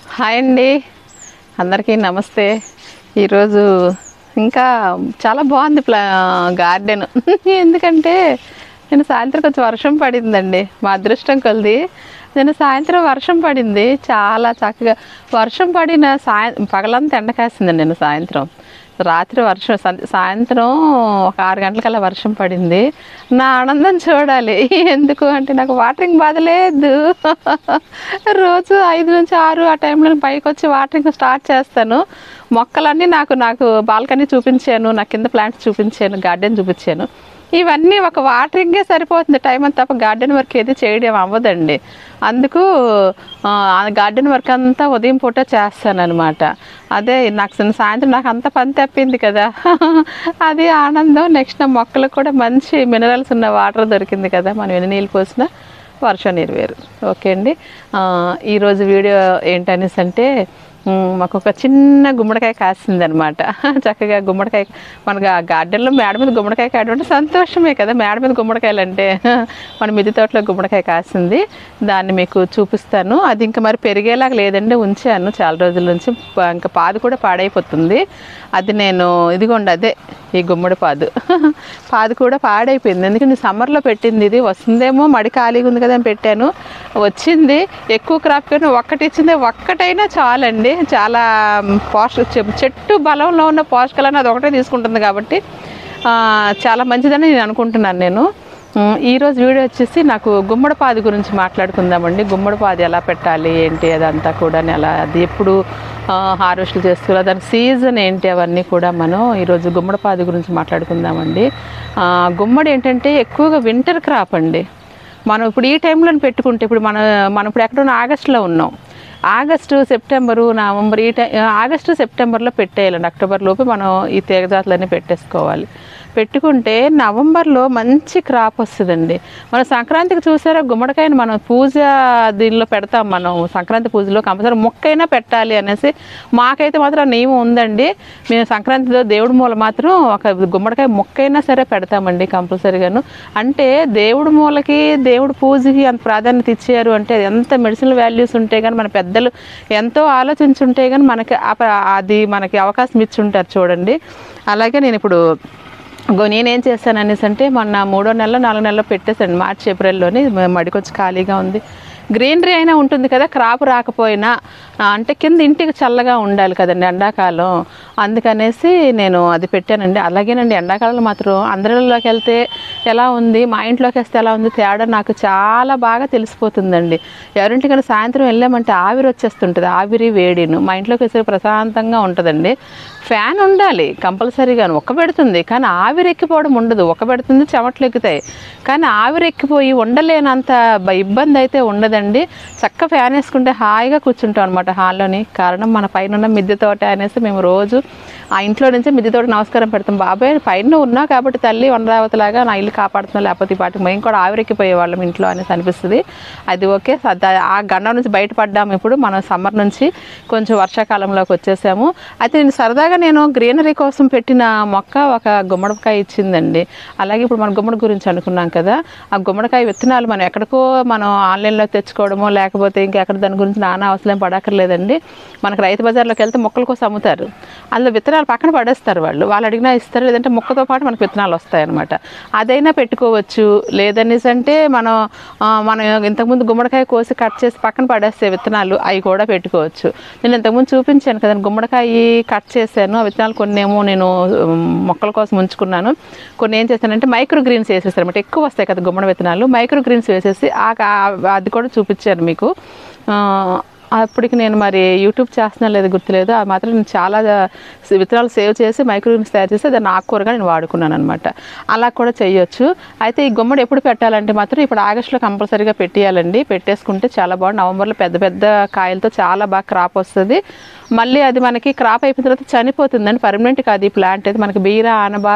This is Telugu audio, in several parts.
హాయ్ అండి అందరికీ నమస్తే ఈరోజు ఇంకా చాలా బాగుంది ప్లా గార్డెన్ ఎందుకంటే నేను సాయంత్రం కొంచెం వర్షం పడిందండి మా అదృష్టం కొలిది నేను సాయంత్రం వర్షం పడింది చాలా చక్కగా వర్షం పడిన సాయ పగలంతా ఎండ కాసిందండి నేను సాయంత్రం రాత్రి వర్షం సా- సాయంత్రం ఒక ఆరు గంటలకల్లా వర్షం పడింది నా ఆనందం చూడాలి ఎందుకు అంటే నాకు వాటరింగ్ బాధ లేదు రోజు ఐదు నుంచి ఆరు ఆ టైంలో పైకి వచ్చి వాటరింగ్ స్టార్ట్ చేస్తాను మొక్కలన్నీ నాకు నాకు బాల్కనీ చూపించాను నా కింద ప్లాంట్స్ చూపించాను గార్డెన్ చూపించాను ఇవన్నీ ఒక వాటరింగే సరిపోతుంది టైం అంతా తప్ప గార్డెన్ వర్క్ ఏది చేయడం అవ్వదండి అందుకు ఆ గార్డెన్ వర్క్ అంతా ఉదయం పూట చేస్తాను అనమాట అదే నాకు చిన్న సాయంత్రం నాకు అంత పని తప్పింది కదా అది ఆనందం నెక్స్ట్ నా మొక్కలకు కూడా మంచి మినరల్స్ ఉన్న వాటర్ దొరికింది కదా మనం ఎన్ని నీళ్ళు పోసినా వర్షం నీరు వేరు ఓకే అండి ఆ, ఈరోజు వీడియో ఏంటనేసి అంటే మ్, మాకు ఒక చిన్న గుమ్మడికాయ కాసింది అనమాట చక్కగా గుమ్మడికాయ మనకు ఆ గార్డెన్లో మేడ మీద గుమ్మడికాయ కాయడం అంటే సంతోషమే కదా మేడ మీద గుమ్మడికాయలు అంటే మన మిద్దె తోటలో గుమ్మడికాయ కాసింది దాన్ని మీకు చూపిస్తాను అది ఇంకా మరి పెరిగేలాగా లేదండి ఉంచాను చాలా రోజుల నుంచి ప- ఇంకా పాదు కూడా పాడైపోతుంది అది నేను ఇదిగోండి అదే ఈ గుమ్మడి పాదు పాదు కూడా పాడైపోయింది ఎందుకంటే సమ్మర్లో పెట్టింది ఇది వస్తుందేమో మడి ఖాళీగా ఉంది కదా అని పెట్టాను వచ్చింది ఎక్కువ క్రాప్ కానీ ఒక్కటి ఇచ్చింది ఒక్కటైనా చాలండి చాలా పోషక చె- చెట్టు బలంలో ఉన్న పోషకాలను అది ఒకటే తీసుకుంటుంది కాబట్టి ఆ, చాలా మంచిదని నేను అనుకుంటున్నాను నేను ఉమ్, ఈరోజు వీడియో వచ్చేసి నాకు గుమ్మడిపాది గురించి మాట్లాడుకుందామండి గుమ్మడిపాది ఎలా పెట్టాలి ఏంటి అదంతా కూడా ఎలా అది ఎప్పుడు హార్వెస్ట్లు చేసుకోవాలి దాని సీజన్ ఏంటి అవన్నీ కూడా మనం ఈరోజు గుమ్మడిపాది గురించి మాట్లాడుకుందామండి ఆ, గుమ్మడి ఏంటంటే ఎక్కువగా వింటర్ క్రాప్ అండి మనం ఇప్పుడు ఈ టైంలో పెట్టుకుంటే ఇప్పుడు మన మనం ఇప్పుడు ఎక్కడ ఉన్న ఆగస్టులో ఉన్నాం ఆగస్టు సెప్టెంబరు నవంబర్ ఈ టైం ఆగస్టు సెప్టెంబర్లో పెట్టేయాలండి అక్టోబర్ లోపు మనం ఈ తీగజాతులన్నీ పెట్టేసుకోవాలి పెట్టుకుంటే నవంబర్లో మంచి క్రాప్ వస్తుందండి మనం సంక్రాంతికి చూసారా గుమ్మడికాయని మనం పూజ దీనిలో పెడతాం మనం సంక్రాంతి పూజలో కంపల్సరీ మొక్కైనా పెట్టాలి అనేసి మాకైతే మాత్రం ఆ నియమం ఉందండి మేము సంక్రాంతిలో దేవుడి మూల మాత్రం ఒక గుమ్మడికాయ మొక్కైనా సరే పెడతామండి కంపల్సరీగాను అంటే దేవుడి మూలకి దేవుడి పూజకి అంత ప్రాధాన్యత ఇచ్చారు అంటే అది ఎంత మెడిసినల్ వాల్యూస్ ఉంటే కానీ మన పెద్దలు ఎంతో ఆలోచించుంటే కానీ మనకి ఆ ప- అది మనకి అవకాశం ఇచ్చి ఉంటారు చూడండి అలాగే నేను ఇప్పుడు గో నేనేం చేశాను అనేసి అంటే మొన్న మూడో నెలలో నాలుగు నెలలో పెట్టేసాను మార్చ్ ఏప్రిల్లోని మడి కొంచెం ఖాళీగా ఉంది గ్రీనరీ అయినా ఉంటుంది కదా క్రాప్ రాకపోయినా ఆ, అంటే కింద ఇంటికి చల్లగా ఉండాలి కదండి ఎండాకాలం అందుకనేసి నేను అది పెట్టానండి అలాగేనండి ఎండాకాలంలో మాత్రం అందరిలోకి వెళ్తే ఎలా ఉంది మా ఇంట్లోకి వస్తే ఎలా ఉంది తేడా నాకు చాలా బాగా తెలిసిపోతుందండి ఎవరింటికైనా సాయంత్రం వెళ్ళామంటే ఆవిరి వచ్చేస్తుంటుంది ఆవిరి వేడిను మా ఇంట్లోకి వచ్చే ప్రశాంతంగా ఉంటుందండి ఫ్యాన్ ఉండాలి కంపల్సరీగాను ఒక్క పెడుతుంది కానీ ఆవిరి ఎక్కిపోవడం ఉండదు ఒక్క పెడుతుంది చెమటలు ఎక్కుతాయి కానీ ఆవిరి ఎక్కిపోయి ఉండలేనంత బ- ఇబ్బంది అయితే ఉండదండి చక్క ఫ్యాన్ వేసుకుంటే హాయిగా కూర్చుంటాం అనమాట హాల్లోని కారణం మన పైన ఉన్న మిద్దె తోట అనేసి మేము రోజు ఆ ఇంట్లో నుంచే మిద్దె తోట నమస్కారం పెడతాం బాబాయ్ పైన ఉన్నా కాబట్టి తల్లి వనరావతిలాగా నా ఇల్లు కాపాడుతున్నా లేకపోతే ఈ పాటికి మేము కూడా ఆవిరెక్కిపోయే వాళ్ళం ఇంట్లో అనేసి అనిపిస్తుంది అది ఓకే సద- ఆ గండం నుంచి బయటపడ్డాము ఇప్పుడు మనం సమ్మర్ నుంచి కొంచెం వర్షాకాలంలోకి వచ్చేసాము అయితే నేను సరదాగా నేను గ్రీనరీ కోసం పెట్టిన మొక్క ఒక గుమ్మడికాయ ఇచ్చిందండి అలాగే ఇప్పుడు మన గుమ్మడి గురించి అనుకున్నాం కదా ఆ గుమ్మడికాయ విత్తనాలు మనం ఎక్కడికో మనం ఆన్లైన్లో తెచ్చుకోవడమో లేకపోతే ఇంకెక్కడ దాని గురించి నానా అవసరం పడక్కర్లేదండి మనకు రైతు బజార్లోకి వెళ్తే మొక్కల కోసం అమ్ముతారు అందులో విత్తనాలు పక్కన పడేస్తారు వాళ్ళు వాళ్ళు అడిగినా ఇస్తారు లేదంటే మొక్కతో పాటు మనకు విత్తనాలు వస్తాయన్నమాట అదైనా పెట్టుకోవచ్చు లేదనేసి అంటే మనం ఆ, మనం ఇంతకుముందు గుమ్మడికాయ కోసి కట్ చేసి పక్కన పడేస్తే విత్తనాలు అవి కూడా పెట్టుకోవచ్చు నేను ఇంతకుముందు చూపించాను కదా గుమ్మడికాయ కట్ చేశాను ఆ విత్తనాలు కొన్ని ఏమో నేను ఉమ్, మొక్కల కోసం ఉంచుకున్నాను కొన్ని ఏం చేశానంటే మైక్రో గ్రీన్స్ వేసేసాను అనమాట ఎక్కువ వస్తాయి కదా గుమ్మడి విత్తనాలు మైక్రో గ్రీన్స్ వేసేసి ఆ ఆ- అది కూడా చూపించాను మీకు ఆ, అప్పటికి నేను మరి యూట్యూబ్ చేస్తున్నా లేదు గుర్తులేదు ఆ మాత్రం నేను చాలా విత్తనాలు సేవ్ చేసి మైక్రోగ్రీన్స్ తయారు చేసి దాన్ని ఆకుకూరగా నేను వాడుకున్నాను అనమాట అలా కూడా చేయొచ్చు అయితే ఈ గుమ్మడి ఎప్పుడు పెట్టాలంటే మాత్రం ఇప్పుడు ఆగస్టులో కంపల్సరీగా పెట్టేయాలండి పెట్టేసుకుంటే చాలా బాగుంది నవంబర్లో పెద్ద పెద్ద కాయలతో చాలా బాగా క్రాప్ వస్తుంది మళ్ళీ అది మనకి క్రాప్ అయిపోయిన తర్వాత చనిపోతుందండి పర్మనెంట్ కాదు ఈ ప్లాంట్ అయితే మనకి బీర ఆనబ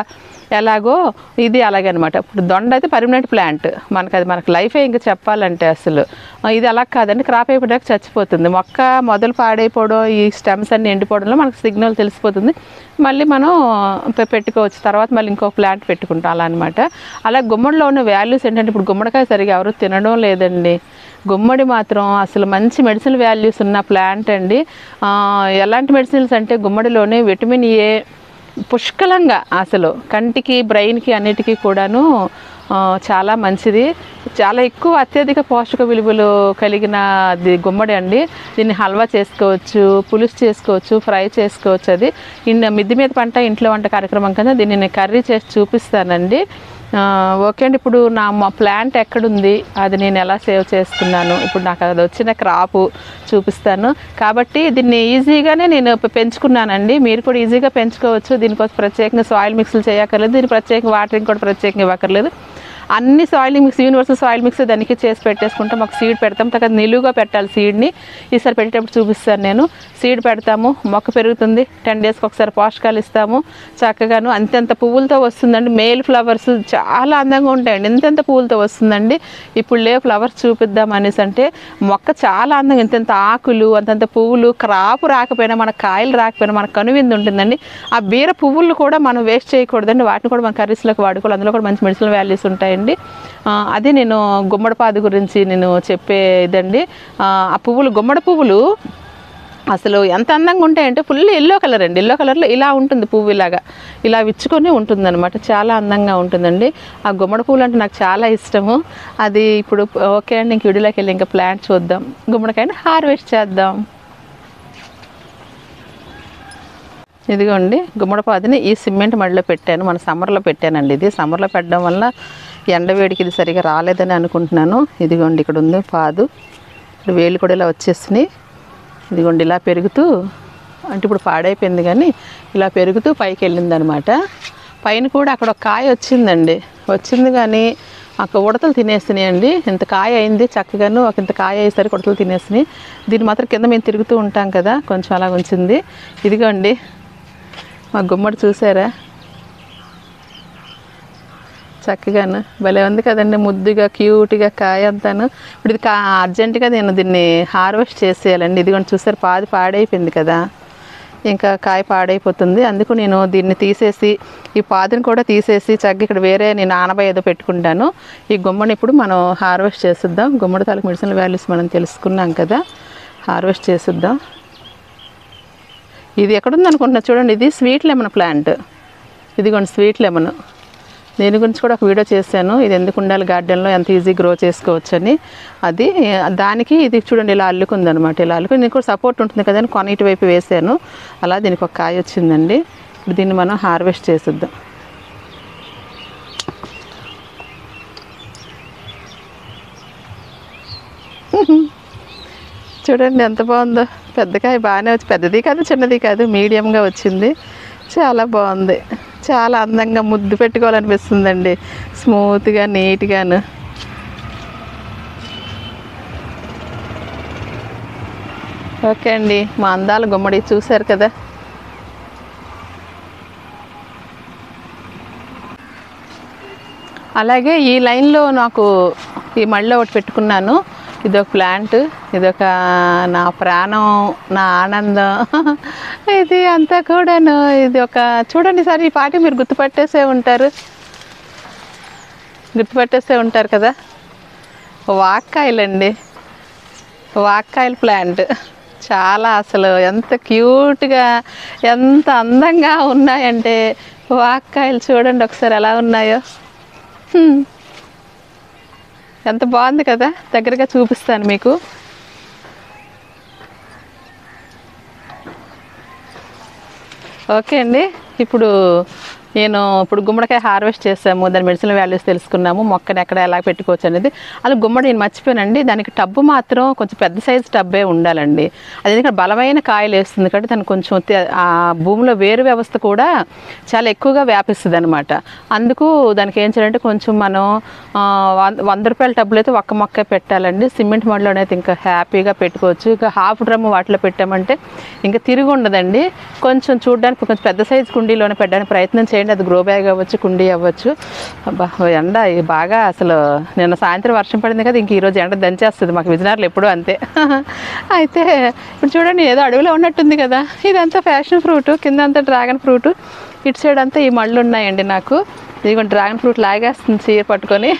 ఎలాగో ఇది అలాగే అనమాట ఇప్పుడు దొండ అయితే పర్మనెంట్ ప్లాంట్ మనకు అది మనకు లైఫే ఇంకా చెప్పాలంటే అసలు ఆ, ఇది అలా కాదండి క్రాప్ అయిపోయాక చచ్చిపోతుంది మొక్క మొదలు పాడైపోవడం ఈ స్టెమ్స్ అన్ని ఎండిపోవడంలో మనకు సిగ్నల్ తెలిసిపోతుంది మళ్ళీ మనం పె- పెట్టుకోవచ్చు తర్వాత మళ్ళీ ఇంకో ప్లాంట్ పెట్టుకుంటాం అలా అనమాట అలా గుమ్మడిలో ఉన్న వాల్యూస్ ఏంటంటే ఇప్పుడు గుమ్మడికాయ సరిగా ఎవరు తినడం లేదండి గుమ్మడి మాత్రం అసలు మంచి మెడిసిన్ వాల్యూస్ ఉన్న ప్లాంట్ అండి ఆ, ఎలాంటి మెడిసిన్స్ అంటే గుమ్మడిలోనే విటమిన్ ఏ పుష్కలంగా అసలు కంటికి బ్రెయిన్కి అన్నిటికీ కూడాను ఆ, చాలా మంచిది చాలా ఎక్కువ అత్యధిక పోషక విలువలు కలిగిన అది గుమ్మడి అండి దీన్ని హల్వా చేసుకోవచ్చు పులుసు చేసుకోవచ్చు ఫ్రై చేసుకోవచ్చు అది ఇన్ మిద్ది మీద పంట ఇంట్లో వంట కార్యక్రమం కదా దీన్ని నేను కర్రీ చేసి చూపిస్తానండి ఆ, ఓకే అండి ఇప్పుడు నా మా ప్లాంట్ ఎక్కడుంది అది నేను ఎలా సేవ్ చేసుకున్నాను ఇప్పుడు నాకు అది వచ్చిన క్రాపు చూపిస్తాను కాబట్టి దీన్ని ఈజీగానే నేను పె- పెంచుకున్నానండి మీరు కూడా ఈజీగా పెంచుకోవచ్చు దీనికోసం ప్రత్యేకంగా సాయిల్ మిక్స్లు చేయక్కర్లేదు దీని ప్రత్యేకంగా వాటరింగ్ కూడా ప్రత్యేకంగా ఇవ్వక్కర్లేదు అన్ని soil mix universal soil mix దానికి చేసి పెట్టేసుకుంటాం మాకు సీడ్ పెడతాం తర్వాత నిలువుగా పెట్టాలి సీడ్ని ఈసారి పెట్టేటప్పుడు చూపిస్తాను నేను సీడ్ పెడతాము మొక్క పెరుగుతుంది టెన్ డేస్కి ఒకసారి పోషకాలు ఇస్తాము చక్కగాను అంతెంత పువ్వులతో వస్తుందండి మేల్ ఫ్లవర్స్ చాలా అందంగా ఉంటాయండి ఎంతెంత పువ్వులతో వస్తుందండి ఇప్పుడు లే ఫ్లవర్స్ చూపిద్దాం అనేసి అంటే మొక్క చాలా అందంగా ఇంతెంత ఆకులు అంతంత పువ్వులు క్రాపు రాకపోయినా మన కాయలు రాకపోయినా మన కనువిందు ఉంటుందండి ఆ బీర పువ్వులు కూడా మనం వేస్ట్ చేయకూడదండి వాటిని కూడా మన కర్రీస్లోకి వాడుకోవాలి అందులో కూడా మంచి మెడిసినల్ వాల్యూస్ ఉంటాయండి ఆ, అదే నేను గుమ్మడిపాదు గురించి నేను చెప్పే ఇదండి ఆ ఆ పువ్వులు గుమ్మడి పువ్వులు అసలు ఎంత అందంగా ఉంటాయంటే ఫుల్ ఎల్లో కలర్ అండి ఎల్లో కలర్లో ఇలా ఉంటుంది పువ్వు ఇలాగా ఇలా విచ్చుకొని ఉంటుంది అనమాట చాలా అందంగా ఉంటుందండి ఆ గుమ్మడి పువ్వులు అంటే నాకు చాలా ఇష్టము అది ఇప్పుడు ఓకే అండి ఇంక వీడియోలోకి వెళ్ళి ఇంకా ప్లాంట్ చూద్దాం గుమ్మడికాయని హార్వెస్ట్ చేద్దాం ఇదిగోండి గుమ్మడిపాదిని ఈ సిమెంట్ మడిలో పెట్టాను మన సమ్మర్లో పెట్టానండి ఇది సమ్మర్లో పెట్టడం వల్ల ఎండవేడికి ఇది సరిగా రాలేదని అనుకుంటున్నాను ఇదిగోండి ఇక్కడ ఉంది పాదు ఇప్పుడు వేలు కూడా ఇలా వచ్చేసినాయి ఇదిగోండి ఇలా పెరుగుతూ అంటే ఇప్పుడు పాడైపోయింది కానీ ఇలా పెరుగుతూ పైకి వెళ్ళింది అనమాట పైన కూడా అక్కడ ఒక కాయ వచ్చిందండి వచ్చింది కానీ అక్కడ ఉడతలు తినేసినాయండి ఇంత కాయ అయింది చక్కగాను ఒక ఇంత కాయ అయ్యేసరికి ఉడతలు తినేసినాయి దీన్ని మాత్రం కింద మేము తిరుగుతూ ఉంటాం కదా కొంచెం అలా ఉంచింది ఇదిగోండి మా గుమ్మడి చూసారా చక్కగాను భలే ఉంది కదండి ముద్దుగా క్యూట్గా కాయ అంతాను ఇప్పుడు ఇది కా అర్జెంటుగా నేను దీన్ని హార్వెస్ట్ చేసేయాలండి ఇదిగోండి చూసారు పాది పాడైపోయింది కదా ఇంకా కాయ పాడైపోతుంది అందుకు నేను దీన్ని తీసేసి ఈ పాదుని కూడా తీసేసి చక్కగా ఇక్కడ వేరే నేను ఆనబాయ ఏదో పెట్టుకుంటాను ఈ గుమ్మని ఇప్పుడు మనం హార్వెస్ట్ చేసిద్దాం గుమ్మడి తాలూకు మెడిసినల్ వాల్యూస్ మనం తెలుసుకున్నాం కదా హార్వెస్ట్ చేసిద్దాం ఇది ఎక్కడుంది అనుకుంటున్నా చూడండి ఇది స్వీట్ లెమన్ ప్లాంట్ ఇదిగోండి స్వీట్ లెమన్ దీని గురించి కూడా ఒక వీడియో చేశాను ఇది ఎందుకు ఉండాలి గార్డెన్లో ఎంత ఈజీ గ్రో చేసుకోవచ్చు అని అది దానికి ఇది చూడండి ఇలా అల్లుకుంది అనమాట ఇలా అల్లుకుని దీనికి కూడా సపోర్ట్ ఉంటుంది కదా అని కొన ఇటువైపు వేసాను అలా దీనికి ఒక కాయ వచ్చిందండి ఇప్పుడు దీన్ని మనం హార్వెస్ట్ చేసిద్దాం చూడండి ఎంత బాగుందో పెద్ద కాయ బాగానే వచ్చి పెద్దది కాదు చిన్నది కాదు మీడియంగా వచ్చింది చాలా బాగుంది చాలా అందంగా ముద్దు పెట్టుకోవాలనిపిస్తుందండి స్మూత్గా నీట్గాను ఓకే అండి మా అందాల గుమ్మడి చూశారు కదా అలాగే ఈ లైన్లో నాకు ఈ మళ్ళీ ఒకటి పెట్టుకున్నాను ఇదొక ప్లాంట్ ఇదొక నా ప్రాణం నా ఆనందం ఇది అంతా కూడాను ఇది ఒక చూడండి సార్ ఈ పాటి మీరు గుర్తుపట్టేసే ఉంటారు గుర్తుపట్టేసే ఉంటారు కదా వాక్కాయలండి వాక్కాయల ప్లాంట్ చాలా అసలు ఎంత క్యూట్గా ఎంత అందంగా ఉన్నాయంటే వాక్కాయలు చూడండి ఒకసారి ఎలా ఉన్నాయో హ్మ్. ఎంత బాగుంది కదా దగ్గరగా చూపిస్తాను మీకు ఓకే అండి ఇప్పుడు నేను ఇప్పుడు గుమ్మడికాయ హార్వెస్ట్ చేసాము దాని మెడిసిన్ వాల్యూస్ తెలుసుకున్నాము మొక్కని ఎక్కడ ఎలా పెట్టుకోవచ్చు అనేది అది గుమ్మడి నేను మర్చిపోయానండి దానికి టబ్బు మాత్రం కొంచెం పెద్ద సైజు టబ్బే ఉండాలండి అది ఎందుకంటే బలమైన కాయలు వేస్తుంది కాబట్టి దానికి కొంచెం తే- ఆ భూమిలో వేరు వ్యవస్థ కూడా చాలా ఎక్కువగా వ్యాపిస్తుంది అనమాట అందుకు దానికి ఏం చేయాలంటే కొంచెం మనం ఆ, వంద- వంద రూపాయల టబ్బులు అయితే ఒక్క మొక్క పెట్టాలండి సిమెంట్ మడిలోనైతే ఇంకా హ్యాపీగా పెట్టుకోవచ్చు ఇక హాఫ్ డ్రమ్ వాటిలో పెట్టామంటే ఇంకా తిరిగి ఉండదండి కొంచెం చూడడానికి కొంచెం పెద్ద సైజు కుండీలోనే పెట్టడానికి ప్రయత్నం చేయండి చేయండి అది గ్రో బ్యాగ్ అవ్వచ్చు కుండీ అవ్వచ్చు అబ్బా ఓ ఎండ ఇది బాగా అసలు నిన్న సాయంత్రం వర్షం పడింది కదా ఇంక ఈరోజు ఎండ దంచేస్తుంది మాకు విజయనగరంలో ఎప్పుడూ అంతే అయితే ఇప్పుడు చూడండి ఏదో అడవిలో ఉన్నట్టుంది కదా ఇదంతా ఫ్యాషన్ ఫ్రూట్ కింద అంతా డ్రాగన్ ఫ్రూట్ ఇటు సైడ్ అంతా ఈ మళ్ళు ఉన్నాయండి నాకు ఇదిగోండి డ్రాగన్ ఫ్రూట్ లాగేస్తుంది చీర పట్టుకొని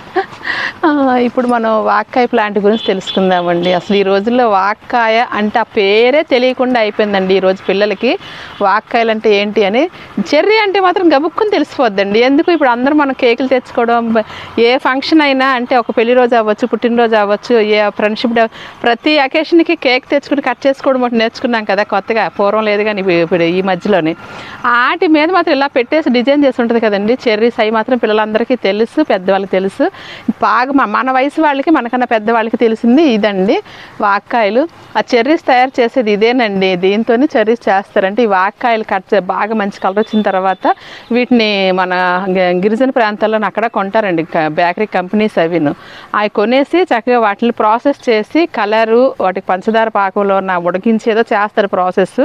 ఆ, ఇప్పుడు మనం వాక్కాయ ప్లాంట్ గురించి తెలుసుకుందామండి అసలు ఈ రోజుల్లో వాక్కాయ అంటే ఆ పేరే తెలియకుండా అయిపోయిందండి ఈ రోజు పిల్లలకి వాక్కాయలు అంటే ఏంటి అని చెర్రీ అంటే మాత్రం గబుక్కుని తెలిసిపోద్దండి ఎందుకు ఇప్పుడు అందరూ మనం కేకులు తెచ్చుకోవడం బ- ఏ ఫంక్షన్ అయినా అంటే ఒక పెళ్లి రోజు అవ్వచ్చు పుట్టినరోజు అవ్వచ్చు ఏ ఫ్రెండ్షిప్ డే ప్రతి అకేషన్కి కేక్ తెచ్చుకుని కట్ చేసుకోవడం ఒకటి నేర్చుకున్నాం కదా కొత్తగా పూర్వం లేదు కానీ ఇప్పుడు- ఇప్పుడు ఈ మధ్యలోనే వాటి మీద మాత్రం ఇలా పెట్టేసి డిజైన్ చేసి ఉంటుంది కదండి చెర్రీస్ అవి మాత్రం పిల్లలందరికీ తెలుసు పెద్దవాళ్ళకి తెలుసు బాగా మ- మన వయసు వాళ్ళకి మనకన్నా పెద్దవాళ్ళకి తెలిసింది ఇదండి వాక్కాయలు ఆ చెర్రీస్ తయారు చేసేది ఇదేనండి దీంతోనే చెర్రీస్ చేస్తారంటే ఈ వాక్కాయలు కట్ చే- బాగా మంచి కలర్ వచ్చిన తర్వాత వీటిని మన గ- గిరిజన ప్రాంతాల్లో అక్కడ కొంటారండి క- బేకరీ కంపెనీస్ అవిను అవి కొనేసి చక్కగా వాటిని ప్రాసెస్ చేసి కలరు వాటికి పంచదార పాకంలో నా ఉడికించి ఏదో చేస్తారు ప్రాసెస్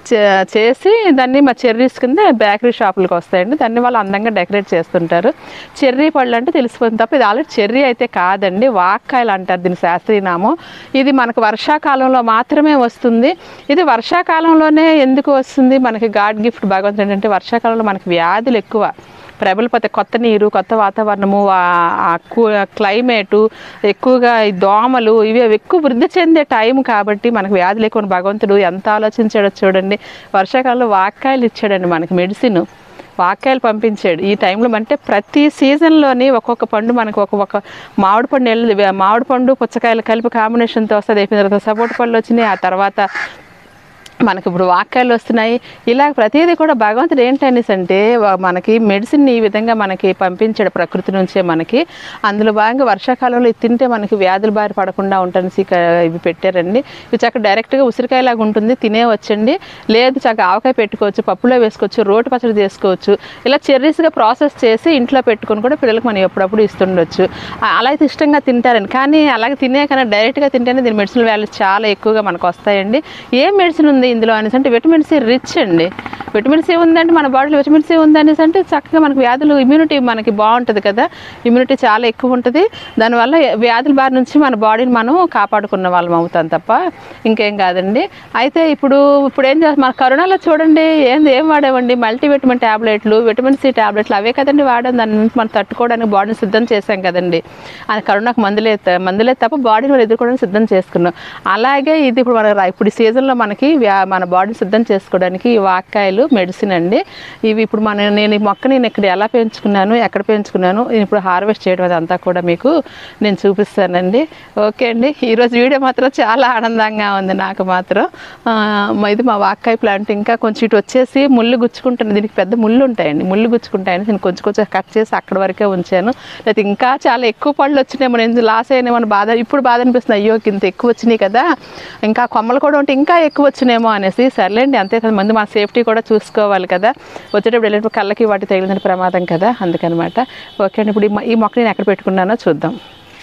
చేసి దాన్ని మా చెర్రీస్ కింద బేకరీ షాపులకు వస్తాయండి దాన్ని వాళ్ళు అందంగా డెకరేట్ చేస్తుంటారు చెర్రీ పళ్ళు అంటే తెలిసిపోతుంది తప్ప ఇది ఆల్రెడీ చెర్రీ అయితే కాదండి వాక్కాయలు అంటారు దీని శాస్త్రీయ నామం ఇది మనకు వర్షాకాలంలో మాత్రమే వస్తుంది ఇది వర్షాకాలంలోనే ఎందుకు వస్తుంది మనకి గాడ్ గిఫ్ట్ భగవంతుడు ఏంటంటే వర్షాకాలంలో మనకి వ్యాధులు ఎక్కువ ప్రబలిపోతాయి కొత్త నీరు కొత్త వాతావరణము ఆ- ఆ కు- క్లైమేటు ఎక్కువగా ఈ దోమలు ఇవి అవి ఎక్కువ వృద్ధి చెందే టైం కాబట్టి మనకు వ్యాధులు ఎక్కువ ఉన్న భగవంతుడు ఎంత ఆలోచించాడో చూడండి వర్షాకాలంలో వాక్కాయలు ఇచ్చాడండి మనకి మెడిసిన్ వాక్కాయలు పంపించాడు ఈ టైంలో అంటే ప్రతి సీజన్లోని ఒక్కొక్క పండు మనకు ఒక ఒక మామిడి పండు వెళ్ళి మామిడి పండు పుచ్చకాయలు కలిపి కాంబినేషన్తో వస్తుంది అయిపోయిన తర్వాత సపోటా పళ్ళు వచ్చినాయి ఆ తర్వాత మనకి ఇప్పుడు వాక్యాలు వస్తున్నాయి ఇలా ప్రతిదీ కూడా భగవంతుడు ఏంటనేసి అంటే వా- మనకి మెడిసిన్ ఈ విధంగా మనకి పంపించాడు ప్రకృతి నుంచే మనకి అందులో భాగంగా వర్షాకాలంలో ఇది తింటే మనకి వ్యాధుల బారి పడకుండా ఉంటానికి ఇవి పెట్టారండి ఇవి చక్కగా డైరెక్ట్గా ఉసిరికాయలాగా ఉంటుంది తినేవచ్చండి లేదు చక్కగా ఆవకాయ పెట్టుకోవచ్చు పప్పులో వేసుకోవచ్చు రోటి పచ్చడి చేసుకోవచ్చు ఇలా చెర్రీస్గా ప్రాసెస్ చేసి ఇంట్లో పెట్టుకొని కూడా పిల్లలకు మనం ఎప్పుడప్పుడు ఇస్తుండొచ్చు ఆ- అలా అయితే ఇష్టంగా తింటారండి కానీ అలాగే తినే కన్నా డైరెక్ట్గా తింటేనే దీని మెడిసిన్ వాల్యూస్ చాలా ఎక్కువగా మనకు వస్తాయండి ఏం మెడిసిన్ ఉంది ఇందులో అనేసి అంటే విటమిన్ సి రిచ్ అండి విటమిన్ సి ఉందంటే మన బాడీలో విటమిన్ సి ఉంది అనేసి అంటే చక్కగా మనకి వ్యాధులు ఇమ్యూనిటీ మనకి బాగుంటుంది కదా ఇమ్యూనిటీ చాలా ఎక్కువ ఉంటుంది దానివల్ల వ్యాధుల బారి నుంచి మన బాడీని మనం కాపాడుకున్న వాళ్ళం అవుతాం తప్ప ఇంకేం కాదండి అయితే ఇప్పుడు ఇప్పుడు ఏం చేస్తాం మన కరోనాలో చూడండి ఏంది ఏం వాడేవండి మల్టీవిటమిన్ ట్యాబ్లెట్లు విటమిన్ సి ట్యాబ్లెట్లు అవే కదండి వాడాం దాని నుంచి మనం తట్టుకోవడానికి బాడీని సిద్ధం చేశాం కదండి అది కరోనాకు మందులే త- మందులే తప్ప బాడీని మనం ఎదుర్కోవడానికి సిద్ధం చేసుకున్నాం అలాగే ఇది ఇప్పుడు మన రా- ఇప్పుడు ఈ సీజన్లో మనకి వ్యా- మన బాడీని సిద్ధం చేసుకోవడానికి ఈ వాక్కాయలు మెడిసిన్ అండి ఇవి ఇప్పుడు మన నేను ఈ మొక్క నేను ఇక్కడ ఎలా పెంచుకున్నాను ఎక్కడ పెంచుకున్నాను నేను ఇప్పుడు హార్వెస్ట్ చేయడం అదంతా కూడా మీకు నేను చూపిస్తానండి ఓకే అండి ఈరోజు వీడియో మాత్రం చాలా ఆనందంగా ఉంది నాకు మాత్రం ఆ, మ- ఇది మా వాక్కాయ ప్లాంట్ ఇంకా కొంచెం ఇటు వచ్చేసి ముళ్ళు గుచ్చుకుంటుంది దీనికి పెద్ద ముళ్ళు ఉంటాయండి ముళ్ళు గుచ్చుకుంటాయని నేను కొంచెం కొంచెం కట్ చేసి అక్కడ వరకే ఉంచాను లేకపోతే ఇంకా చాలా ఎక్కువ పళ్ళు వచ్చినాయి నేను లాస్ అయినామో అని బాధ ఇప్పుడు బాధ అనిపిస్తుంది అయ్యో ఇంత ఎక్కువ వచ్చినాయి కదా ఇంకా కొమ్మలు కూడా ఉంటే ఇంకా ఎక్కువ వచ్చినాయేమో అనేసి సర్లేండి అంతే కదా ముందు మా సేఫ్టీ కూడా చూసుకోవాలి కదా వచ్చేటప్పుడు వెళ్ళేటప్పుడు కళ్ళకి వాటి తగిలిన ప్రమాదం కదా అందుకనమాట ఓకే అండి ఇప్పుడు ఈ మొ- ఈ మొక్క నేను ఎక్కడ పెట్టుకున్నానో చూద్దాం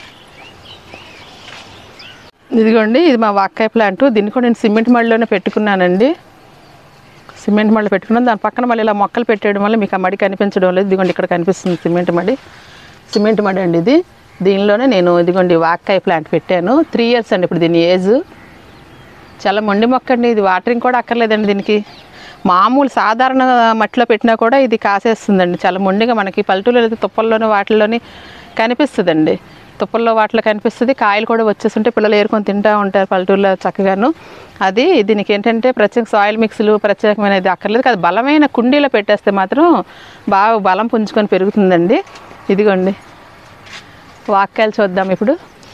ఇదిగోండి ఇది మా వాక్కాయ ప్లాంట్ దీన్ని కూడా నేను సిమెంట్ మడిలోనే పెట్టుకున్నానండి సిమెంట్ మడి పెట్టుకున్నాను దాని పక్కన మళ్ళీ ఇలా మొక్కలు పెట్టేయడం వల్ల మీకు ఆ మడి కనిపించడం లేదు ఇదిగోండి ఇక్కడ కనిపిస్తుంది సిమెంట్ మడి సిమెంట్ మడి అండి ఇది దీనిలోనే నేను ఇదిగోండి వాక్కాయ ప్లాంట్ పెట్టాను త్రీ ఇయర్స్ అండి ఇప్పుడు దీని ఏజ్ చాలా మొండి మొక్క అండి ఇది వాటరింగ్ కూడా అక్కర్లేదండి దీనికి మామూలు సాధారణ మట్టిలో పెట్టినా కూడా ఇది కాసేస్తుందండి చాలా మొండిగా మనకి పల్లెటూరులో అయితే తుప్పల్లోని వాటిల్లోని కనిపిస్తుందండి తుప్పల్లో వాటిలో కనిపిస్తుంది కాయలు కూడా వచ్చేస్తుంటే పిల్లలు ఏరుకొని తింటూ ఉంటారు పల్లెటూరులో చక్కగాను అది దీనికి ఏంటంటే ప్రత్యేక సాయిల్ మిక్స్లు ప్రత్యేకమైనది అక్కర్లేదు కాదు బలమైన కుండీలో పెట్టేస్తే మాత్రం బాగా బలం పుంజుకొని పెరుగుతుందండి ఇదిగోండి వాక్యాలు చూద్దాం ఇప్పుడు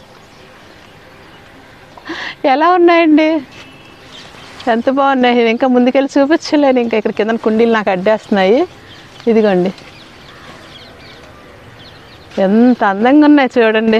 ఎలా ఉన్నాయండి ఎంత బాగున్నాయి ఇది ఇంకా ముందుకెళ్ళి చూపించలేను ఇంకా ఇక్కడ కింద కుండీలు నాకు అడ్డేస్తున్నాయి ఇదిగోండి ఎంత అందంగా ఉన్నాయి చూడండి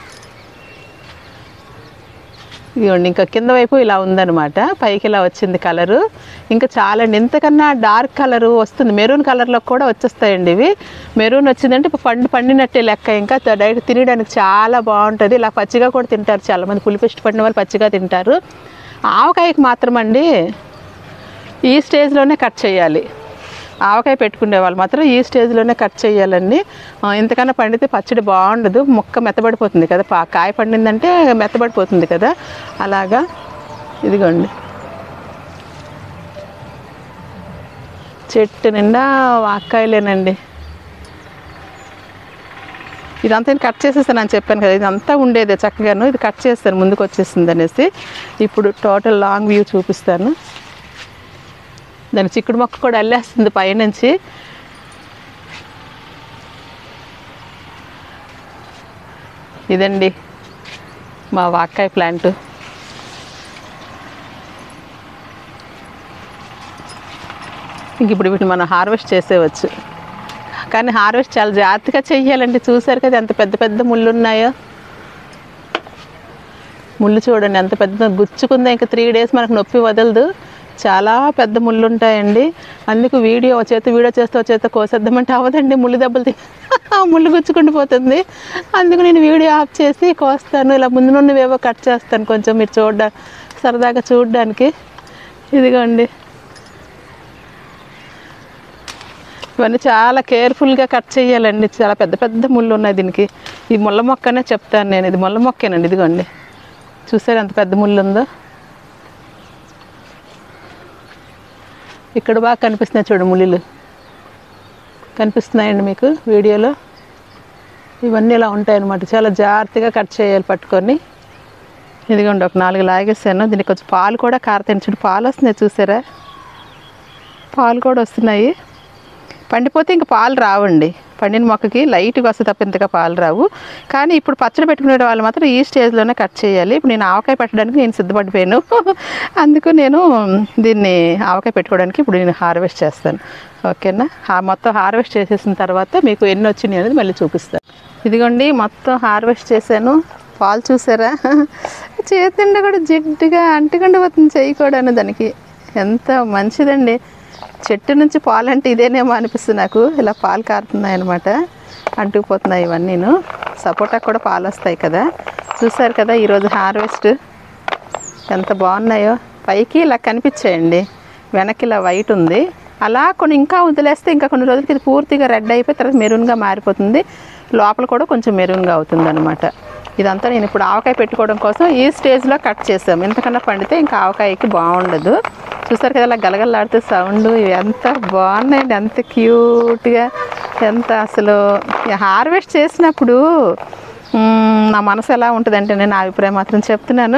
ఇదిగోండి ఇంకా కింద వైపు ఇలా ఉందన్నమాట పైకి ఇలా వచ్చింది కలరు ఇంకా చాలా అండి ఇంతకన్నా డార్క్ కలరు వస్తుంది మెరూన్ కలర్లో కూడా వచ్చేస్తాయండి ఇవి మెరూన్ వచ్చిందంటే ఇప్పుడు పండు పండినట్టే లెక్క ఇంకా త- డైరెక్ట్ తినడానికి చాలా బాగుంటుంది ఇలా పచ్చిగా కూడా తింటారు చాలామంది పులిపి ఇష్టపడిన వాళ్ళు పచ్చిగా తింటారు ఆవకాయకి మాత్రం అండి ఈ స్టేజ్లోనే కట్ చేయాలి ఆవకాయ పెట్టుకునే వాళ్ళు మాత్రం ఈ స్టేజ్లోనే కట్ చేయాలండి ఆ, ఇంతకన్నా పండితే పచ్చడి బాగుండదు ముక్క మెత్తబడిపోతుంది కదా పా కాయ పండిందంటే మెత్తబడిపోతుంది కదా అలాగా ఇదిగోండి చెట్టు నిండా వాక్కాయలేనండి ఇదంతా నేను కట్ చేసేస్తాను అని చెప్పాను కదా ఇదంతా ఉండేదే చక్కగాను ఇది కట్ చేస్తాను ముందుకు వచ్చేసింది అనేసి ఇప్పుడు టోటల్ లాంగ్ వ్యూ చూపిస్తాను దాని చిక్కుడు మొక్క కూడా అల్లేస్తుంది పైనుంచి ఇదండి మా వాక్కాయ ప్లాంట్ ఇంక ఇప్పుడు వీటిని మనం హార్వెస్ట్ చేసేవచ్చు కానీ హార్వెస్ట్ చాలా జాగ్రత్తగా చెయ్యాలండి చూసారు కదా ఎంత పెద్ద పెద్ద ముళ్ళు ఉన్నాయో ముళ్ళు చూడండి ఎంత పెద్ద గుచ్చుకుందో ఇంకా త్రీ డేస్ మనకు నొప్పి వదలదు చాలా పెద్ద ముళ్ళు ఉంటాయండి అందుకు వీడియో ఒక చేత వీడియో చేస్తే ఒక చేత కోసేద్దామంటే అవ్వదండి ముళ్ళు దెబ్బలు తీ- ఆ ముళ్ళు గుచ్చుకుంటూ పోతుంది అందుకు నేను వీడియో ఆఫ్ చేసి కోస్తాను ఇలా ముందు నుండివేవో కట్ చేస్తాను కొంచెం మీరు చూడ సరదాగా చూడడానికి ఇదిగోండి ఇవన్నీ చాలా కేర్ఫుల్గా కట్ చేయాలండి చాలా పెద్ద పెద్ద ముళ్ళు ఉన్నాయి దీనికి ఈ ముళ్ళ మొక్కనే చెప్తాను నేను ఇది ముళ్ళ మొక్కేనండి ఇదిగోండి చూసారు ఎంత పెద్ద ముళ్ళు ఉందో ఇక్కడ బాగా కనిపిస్తున్నాయి చూడు ముళ్ళు కనిపిస్తున్నాయండి మీకు వీడియోలో ఇవన్నీ ఇలా ఉంటాయన్నమాట చాలా జాగ్రత్తగా కట్ చేయాలి పట్టుకొని ఇదిగోండి ఒక నాలుగు లాగేసాను దీనికి కొంచెం పాలు కూడా కారతాయి చూడు పాలు వస్తున్నాయి చూసారా పాలు కూడా వస్తున్నాయి పండిపోతే ఇంక పాలు రావండి పండిన మొక్కకి లైట్గా వస్తే తప్ప ఇంతగా పాలు రావు కానీ ఇప్పుడు పచ్చడి పెట్టుకునే వాళ్ళు మాత్రం ఈ స్టేజ్లోనే కట్ చేయాలి ఇప్పుడు నేను ఆవకాయ పెట్టడానికి నేను సిద్ధపడిపోయాను అందుకు నేను దీన్ని ఆవకాయ పెట్టుకోవడానికి ఇప్పుడు నేను హార్వెస్ట్ చేస్తాను ఓకేనా ఆ మొత్తం హార్వెస్ట్ చేసేసిన తర్వాత మీకు ఎన్ని వచ్చినాయి అనేది మళ్ళీ చూపిస్తాను ఇదిగోండి మొత్తం హార్వెస్ట్ చేశాను పాలు చూసారా చేతిండ కూడా జిడ్డుగా అంటుకుండి పోతుంది చెయ్యి కూడాను దానికి ఎంత మంచిదండి చెట్టు నుంచి పాలు అంటే ఇదేనేమో అనిపిస్తుంది నాకు ఇలా పాలు కారుతున్నాయి అనమాట అంటుకుపోతున్నాయి ఇవన్నీను సపోటా కూడా పాలు వస్తాయి కదా చూసారు కదా ఈరోజు హార్వెస్ట్ ఎంత బాగున్నాయో పైకి ఇలా కనిపించాయండి వెనక్కి ఇలా వైట్ ఉంది అలా కొన్ని ఇంకా వదిలేస్తే ఇంకా కొన్ని రోజులకి ఇది పూర్తిగా రెడ్ అయిపోయి తర్వాత మెరూన్గా మారిపోతుంది లోపల కూడా కొంచెం మెరూన్గా అవుతుంది అనమాట ఇదంతా నేను ఇప్పుడు ఆవకాయ పెట్టుకోవడం కోసం ఈ స్టేజ్లో కట్ చేసాం ఇంతకన్నా పండితే ఇంకా ఆవకాయకి బాగుండదు చూసారు కదా అలా గలగలలాడితే సౌండ్ ఇవి ఎంత బాగున్నాయండి ఎంత క్యూట్గా ఎంత అసలు హార్వెస్ట్ చేసినప్పుడు మ్మ్, నా మనసు ఎలా ఉంటుందంటే నేను నా అభిప్రాయం మాత్రం చెప్తున్నాను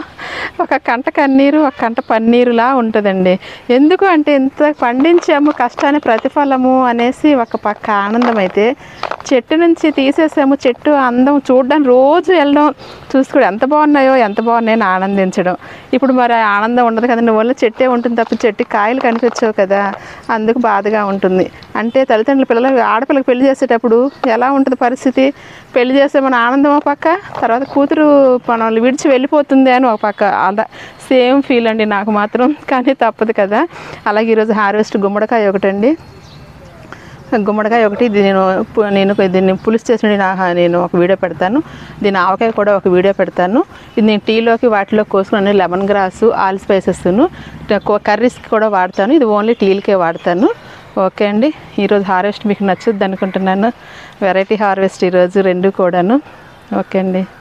ఒక కంట కన్నీరు ఒక కంట పన్నీరులా ఉంటుందండి ఎందుకు అంటే ఇంత పండించాము కష్టాన్ని ప్రతిఫలము అనేసి ఒక పక్క ఆనందం అయితే చెట్టు నుంచి తీసేసాము చెట్టు అందం చూడడానికి రోజు వెళ్ళడం చూసుకోవడం ఎంత బాగున్నాయో ఎంత బాగున్నాయో అని ఆనందించడం ఇప్పుడు మరి ఆ ఆనందం ఉండదు కదండి ఓన్లీ చెట్టే ఉంటుంది తప్ప చెట్టు కాయలు కనిపించవు కదా అందుకు బాధగా ఉంటుంది అంటే తల్లిదండ్రులు పిల్లలు ఆడపిల్లకి పెళ్లి చేసేటప్పుడు ఎలా ఉంటుంది పరిస్థితి పెళ్లి చేస్తే మన ఆనందం ఒక పక్క తర్వాత కూతురు మనల్ని విడిచి వెళ్ళిపోతుంది అని ఒక పక్క అలా సేమ్ ఫీల్ అండి నాకు మాత్రం కానీ తప్పదు కదా అలాగే ఈరోజు హార్వెస్ట్ గుమ్మడికాయ ఒకటండి గుమ్మడికాయ ఒకటి ఇది నేను పు- నేను దీన్ని పులుసు చేసిన నా- నేను ఒక వీడియో పెడతాను దీని ఆవకాయ కూడా ఒక వీడియో పెడతాను ఇది నేను టీలోకి వాటిలో కోసుకున్నాను లెమన్ గ్రాసు ఆల్ స్పైసెస్ కర్రీస్కి కూడా వాడతాను ఇది ఓన్లీ టీలకే వాడతాను ఓకే అండి ఈరోజు హార్వెస్ట్ మీకు నచ్చుద్ది అనుకుంటున్నాను వెరైటీ హార్వెస్ట్ ఈరోజు రెండు కూడాను ఓకే అండి